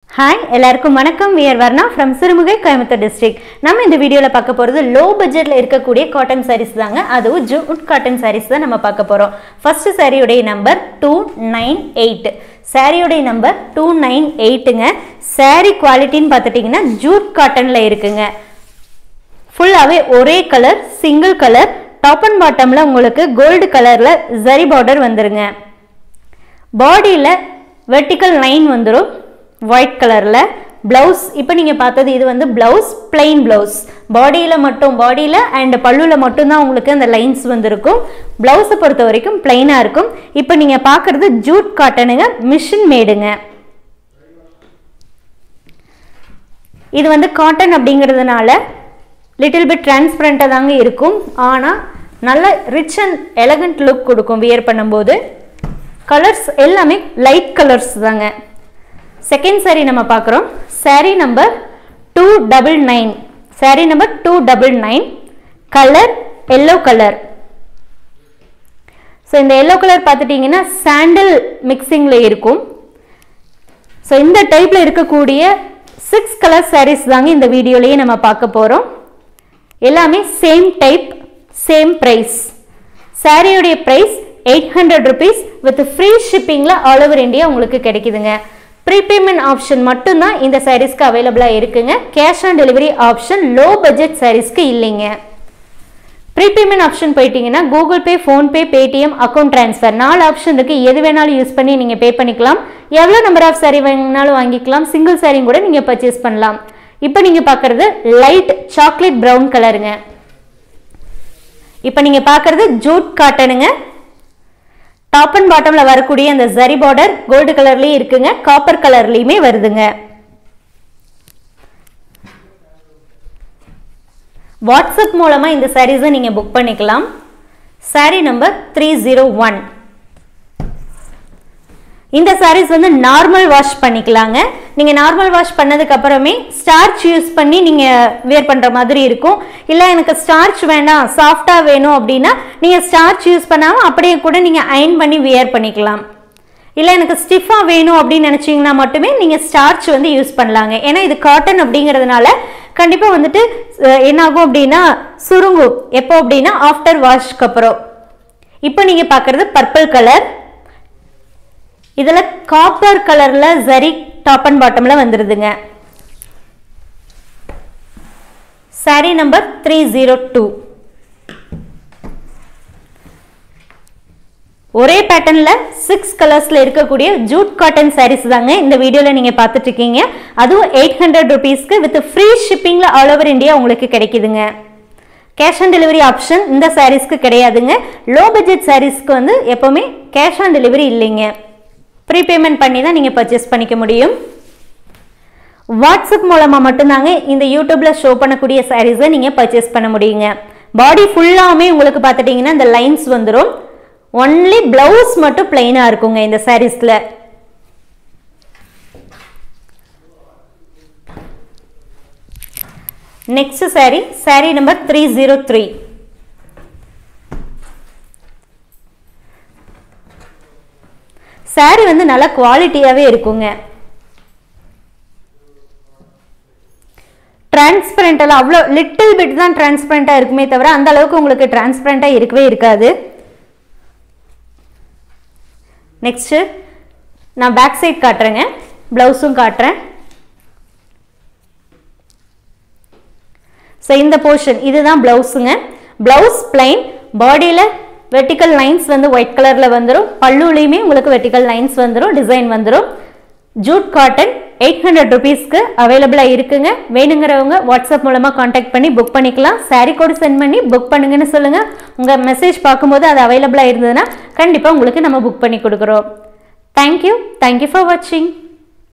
hi எல்லாருக்கும் வணக்கம் we're Varna from Sirumugai Coimbatore district நம்ம இந்த வீடியோவில் பார்க்க போகிறது லோ பட்ஜெட்டில் இருக்கக்கூடிய காட்டன் sarees தாங்க அதுவும் ஜூட் காட்டன் sarees தான் நம்ம பார்க்க போகிறோம் ஃபர்ஸ்ட் சாரியுடைய நம்பர் டூ நைன் எயிட் சாரியுடைய நம்பர் டூ நைன் எயிட்டுங்க saree குவாலிட்டின்னு பார்த்துட்டிங்கன்னா ஜூட் காட்டனில் இருக்குங்க ஃபுல்லாகவே ஒரே colour single colour top and பாட்டமில் உங்களுக்கு கோல்டு கலரில் ஜரி பார்டர் வந்துருங்க பாடியில் வெர்டிக்கல் லைன் வந்துடும் ஒயிட் கலரில் ப்ளவுஸ் இப்போ நீங்கள் பார்த்தது இது வந்து ப்ளவுஸ் பிளெயின் ப்ளவுஸ் பாடியில் மட்டும் பாடியில் அண்ட் பல்லுவில் மட்டும்தான் உங்களுக்கு அந்த லைன்ஸ் வந்திருக்கும் ப்ளவுஸை பொறுத்த வரைக்கும் பிளெயினாக இருக்கும் இப்போ நீங்கள் பார்க்குறது ஜூட் காட்டனுங்க மிஷின் மேடுங்க இது வந்து காட்டன் அப்படிங்கிறதுனால லிட்டில் பிட் டிரான்ஸ்பரண்ட்டாக தாங்க இருக்கும் ஆனால் நல்ல ரிச் அண்ட் எலகண்ட் லுக் கொடுக்கும் வியர் பண்ணும்போது கலர்ஸ் எல்லாமே லைட் கலர்ஸ் தாங்க செகண்ட் saree நம்ம பார்க்குறோம் saree number two double nine saree number two double nine colour yellow colour so இந்த எல்லோ கலர் பார்த்துட்டிங்கன்னா சாண்டில் மிக்சிங்கில் இருக்கும் ஸோ இந்த டைப்பில் இருக்கக்கூடிய சிக்ஸ் கலர் sarees தாங்க இந்த வீடியோலேயே நம்ம பார்க்க போகிறோம் எல்லாமே சேம் டைப் சேம் ப்ரைஸ் சாரியுடைய price eight hundred rupees with free ஷிப்பிங்கில் ஆல் ஓவர் இந்தியா உங்களுக்கு கிடைக்குதுங்க ப்ரீபேமெண்ட் ஆப்ஷன் மட்டும்தான் இந்த சாரீஸ்க்கு அவைலபிளாக இருக்குங்க cash on delivery option low budget சாரீஸ்க்கு இல்லைங்க ப்ரீபேமெண்ட் ஆப்ஷன் போயிட்டீங்கன்னா Google Pay PhonePe Paytm account transfer நாலு ஆப்ஷன் இருக்குது எது வேணாலும் யூஸ் பண்ணி நீங்கள் பே பண்ணிக்கலாம் எவ்வளோ நம்பர் ஆஃப் சாரீ வேணுனாலும் வாங்கிக்கலாம் சிங்கிள் சாரியும் கூட நீங்கள் பர்ச்சேஸ் பண்ணலாம் இப்போ நீங்கள் பார்க்குறது லைட் சாக்லேட் ப்ரௌன் கலருங்க இப்போ நீங்கள் பார்க்குறது ஜூட் காட்டனுங்க டாப் அண்ட் பாட்டமில் வரக்கூடிய அந்த ஜரி பார்டர் கோல்டு கலர்லேயும் இருக்குங்க காப்பர் கலர்லேயுமே வருதுங்க வாட்ஸ்அப் மூலமாக இந்த சாரீஸை நீங்கள் புக் பண்ணிக்கலாம் saree number three zero one இந்த சாரீஸ் வந்து நார்மல் வாஷ் பண்ணிக்கலாங்க நீங்கள் நார்மல் வாஷ் பண்ணதுக்கு அப்புறமே ஸ்டார்ச் யூஸ் பண்ணி நீங்கள் வேர் பண்ணுற மாதிரி இருக்கும் இல்லை எனக்கு ஸ்டார்ச் வேண்டாம் சாஃப்டாக வேணும் அப்படின்னா நீங்கள் ஸ்டார்ச் யூஸ் பண்ணாமல் அப்படியே கூட நீங்கள் அயன் பண்ணி வியர் பண்ணிக்கலாம் இல்லை எனக்கு ஸ்டிஃபாக வேணும் அப்படின்னு நினச்சிங்கன்னா மட்டுமே நீங்கள் ஸ்டார்ச் வந்து யூஸ் பண்ணலாங்க ஏன்னா இது காட்டன் அப்படிங்கிறதுனால கண்டிப்பாக வந்துட்டு அஹ், என்னாகும் அப்படின்னா சுருங்கும் எப்போ அப்படின்னா ஆஃப்டர் வாஷ்க்கு அப்புறம் இப்போ நீங்கள் பார்க்குறது பர்பிள் கலர் இதில் காப்பர் கலரில் ஜரி டாப் அண்ட் பாட்டமில் வந்துடுதுங்க saree number three zero two ஒரே பேட்டர்னில் சிக்ஸ் கலர்ஸில் இருக்கக்கூடிய ஜூட் காட்டன் sarees தாங்க இந்த வீடியோவில் நீங்கள் பார்த்துட்டு இருக்கீங்க அதுவும் எயிட் ஹண்ட்ரட் ருபீஸ்க்கு வித் ஃப்ரீ ஷிப்பிங்கில் ஆல் ஓவர் இந்தியா உங்களுக்கு கிடைக்குதுங்க கேஷ் ஆன் டெலிவரி ஆப்ஷன் இந்த சாரீஸ்க்கு கிடையாதுங்க லோ பட்ஜெட் சாரீஸ்க்கு வந்து எப்போவுமே கேஷ் ஆன் டெலிவரி இல்லைங்க ப்ரீபேமெண்ட் பண்ணி தான் நீங்கள் பர்ச்சேஸ் பண்ணிக்க முடியும் வாட்ஸ்அப் மூலமாக மட்டும்தாங்க இந்த யூடியூப்பில் ஷோ பண்ணக்கூடிய சாரீஸை நீங்கள் பர்ச்சேஸ் பண்ண முடியுங்க பாடி ஃபுல்லாமே உங்களுக்கு பார்த்துட்டிங்கன்னா இந்த லைன்ஸ் வந்துடும் ஒன்லி ப்ளவுஸ் மட்டும் பிளெயினாக இருக்குங்க இந்த சாரீஸில் next saree saree number three zero three saree வந்து நல்ல குவாலிட்டியாகவே இருக்குங்க டிரான்ஸ்பரண்டெல்லாம் அவ்வளோ லிட்டில் பிட் தான் டிரான்ஸ்பரண்ட்டாக இருக்குமே தவிர அந்த அளவுக்கு உங்களுக்கு டிரான்ஸ்பரண்ட்டாக இருக்கவே இருக்காது நெக்ஸ்ட்டு நான் பேக் சைட் காட்டுறேங்க ப்ளவுஸும் காட்டுறேன் ஸோ இந்த போர்ஷன் இதுதான் ப்ளவுஸுங்க ப்ளவுஸ் பிளைன் பாடியில் வெர்டிக்கல் லைன்ஸ் வந்து ஒயிட் கலரில் வந்துடும் பல்லுலேயுமே உங்களுக்கு வெர்டிக்கல் லைன்ஸ் வந்துடும் டிசைன் வந்துடும் ஜூட் காட்டன் எயிட் ஹண்ட்ரட் ருபீஸ்க்கு அவைலபிளாக இருக்குங்க வேணுங்கிறவங்க வாட்ஸ்அப் மூலமாக காண்டாக்ட் பண்ணி புக் பண்ணிக்கலாம் சாரீ கோடு சென்ட் பண்ணி புக் பண்ணுங்கன்னு சொல்லுங்கள் உங்கள் மெசேஜ் பார்க்கும்போது அது அவைலபிளாக இருந்ததுன்னா கண்டிப்பாக உங்களுக்கு நம்ம புக் பண்ணி கொடுக்குறோம் தேங்க்யூ தேங்க்யூ ஃபார் வாட்சிங்